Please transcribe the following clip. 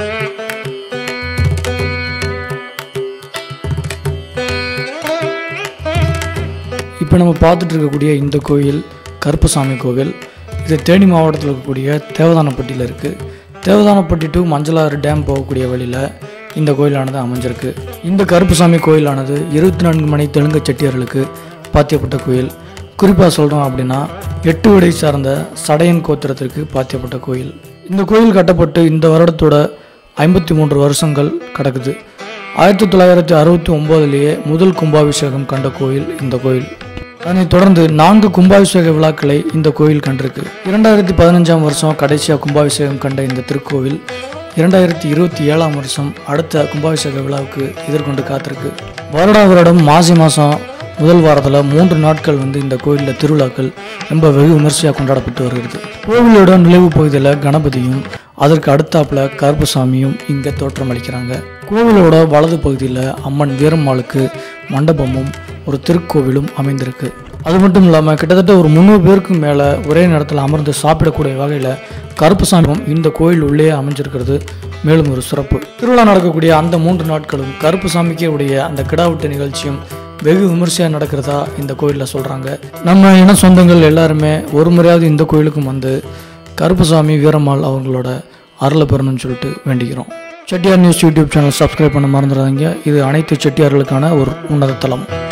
இப்போ நம்ம பார்த்துட்டு இருக்கக்கூடிய இந்த கோயில் கருப்பசாமி கோவில் இது தேனி மாவட்டத்தில் இருக்கக்கூடிய தேவதானப்பட்டியில் இருக்குது தேவதானப்பட்டி டு மஞ்சளாறு டேம் போகக்கூடிய வழியில் இந்த கோயிலானது அமைஞ்சிருக்கு இந்த கருப்புசாமி கோயிலானது இருபத்தி நான்கு மணி தெலுங்கு செட்டியார்களுக்கு பாத்தியப்பட்ட கோயில் குறிப்பாக சொல்கிறோம் அப்படின்னா எட்டு விடை சார்ந்த சடையன் கோத்திரத்திற்கு பாத்தியப்பட்ட கோயில் இந்த கோயில் கட்டப்பட்டு இந்த வருடத்தோட ஐம்பத்தி மூன்று வருஷங்கள் கிடக்குது ஆயிரத்தி தொள்ளாயிரத்தி அறுபத்தி ஒம்போதுலேயே முதல் கும்பாபிஷேகம் கண்ட கோயில் இந்த கோயில் அதனைத் தொடர்ந்து நான்கு கும்பாபிஷேக விழாக்களை இந்த கோயில் கண்டிருக்கு இரண்டாயிரத்தி பதினஞ்சாம் வருஷம் கடைசியாக கும்பாபிஷேகம் கண்ட இந்த திருக்கோவில் இரண்டாயிரத்தி இருபத்தி ஏழாம் வருஷம் அடுத்த கும்பாபிஷேக விழாவுக்கு எதிர்கொண்டு காத்திருக்கு வருடா வருடம் மாசி மாதம் முதல் வாரத்தில் மூன்று நாட்கள் வந்து இந்த கோயிலில் திருவிழாக்கள் ரொம்ப வெகு விமர்சையாக கொண்டாடப்பட்டு வருகிறது கோவிலோட நுழைவு பகுதியில் கணபதியும் அதற்கு அடுத்தாப்புல கருப்பசாமியும் இங்கே தோற்றமளிக்கிறாங்க கோவிலோட வலது பகுதியில் அம்மன் வீரம்மாளுக்கு மண்டபமும் ஒரு திருக்கோவிலும் அமைந்திருக்கு அது மட்டும் இல்லாமல் கிட்டத்தட்ட ஒரு முந்நூறு பேருக்கு மேலே ஒரே நேரத்தில் அமர்ந்து சாப்பிடக்கூடிய வகையில் கருப்புசாமியும் இந்த கோயில் உள்ளே அமைஞ்சிருக்கிறது மேலும் ஒரு சிறப்பு திருவிழா நடக்கக்கூடிய அந்த மூன்று நாட்களும் கருப்புசாமிக்கே உடைய அந்த கிடாவுட்டு நிகழ்ச்சியும் வெகு விமர்சையாக நடக்கிறதா இந்த கோயிலில் சொல்கிறாங்க நம்ம இன சொந்தங்கள் எல்லாருமே ஒரு முறையாவது இந்த கோயிலுக்கும் வந்து கருப்புசாமி வீரம்மாள் அவங்களோட அருளை பெறணும்னு சொல்லிட்டு வேண்டிக்கிறோம் Chettiar news YouTube channel subscribe பண்ண மறந்துடாதீங்க இது அனைத்து செட்டியார்களுக்கான ஒரு உன்னத தளம்